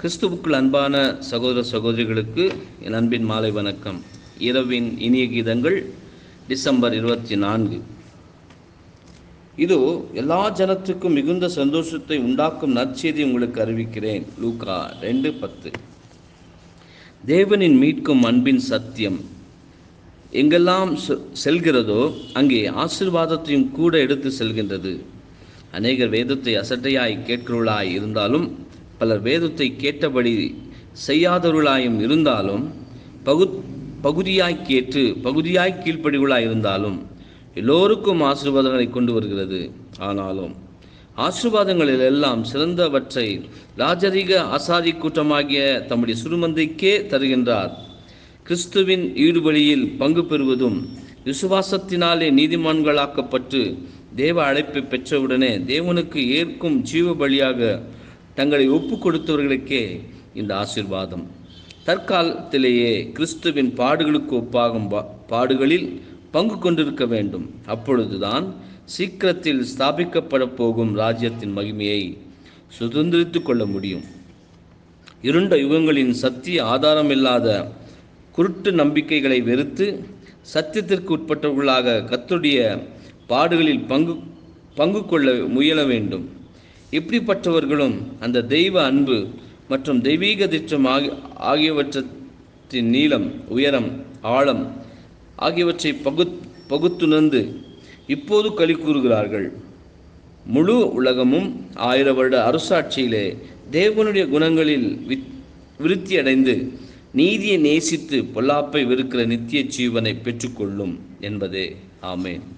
கிறிஸ்துவுக்குள் அன்பான சகோதர சகோதரிகளுக்கு என் அன்பின் மாலை வணக்கம் இரவின் இனிய கீதங்கள் டிசம்பர் இருபத்தி நான்கு இதோ எல்லா ஜனத்துக்கும் மிகுந்த சந்தோஷத்தை உண்டாக்கும் நற்செய்தி உங்களுக்கு அறிவிக்கிறேன் லூக்கா ரெண்டு பத்து தேவனின் மீட்கும் அன்பின் சத்தியம் எங்கெல்லாம் செ- செல்கிறதோ அங்கே ஆசீர்வாதத்தையும் கூட எடுத்து செல்கின்றது அநேகர் வேதத்தை அசட்டையாய் கேட்கிறவர்களாய் இருந்தாலும் பலர் வேதத்தை கேட்டபடி செய்யாதவர்களாயும் இருந்தாலும் பகு பகுதியாய் கேட்டு பகுதியாய் கீழ்ப்படிகளாய் இருந்தாலும் எல்லோருக்கும் ஆசீர்வாதங்களை கொண்டு வருகிறது ஆனாலும் ஆசீர்வாதங்களில் எல்லாம் சிறந்தவற்றை ராஜரீக ஆசாதி கூட்டமாகிய தம்முடைய சுருமந்தைக்கே தருகின்றார் கிறிஸ்துவின் ஈடுபலியில் பங்கு பெறுவதும் விசுவாசத்தினாலே நீதிமான்களாக்கப்பட்டு தேவ அழைப்பை பெற்றவுடனே தேவனுக்கு ஏற்கும் ஜீவ பலியாக தங்களை ஒப்பு கொடுத்தவர்களுக்கே இந்த ஆசீர்வாதம் தற்காலத்திலேயே கிறிஸ்துவின் பாடுகளுக்கு ஒப்பாகும் பா- பாடுகளில் பங்கு கொண்டிருக்க வேண்டும் அப்பொழுதுதான் சீக்கிரத்தில் ஸ்தாபிக்கப்பட போகும் ராஜ்யத்தின் மகிமையை சுதந்திரித்துக் கொள்ள முடியும் இருண்ட யுகங்களின் சத்திய ஆதாரமில்லாத குருட்டு நம்பிக்கைகளை வெறுத்து சத்தியத்திற்கு உட்பட்டவர்களாக கர்த்தருடைய பாடுகளில் பங்கு பங்கு கொள்ள முயல வேண்டும் இப்படிப்பட்டவர்களும் அந்த தெய்வ அன்பு மற்றும் தெய்வீக திட்டம் ஆகி ஆகியவற்றின் நீளம் உயரம் ஆழம் ஆகியவற்றை பகு பகுத்துணர்ந்து இப்போது களி கூறுகிறார்கள் முழு உலகமும் ஆயிர வருட அரசாட்சியிலே தேவனுடைய குணங்களில் வி- விருத்தியடைந்து நீதியை நேசித்து பொல்லாப்பை வெறுக்கிற நித்திய ஜீவனை பெற்றுக்கொள்ளும் என்பதே ஆமேன்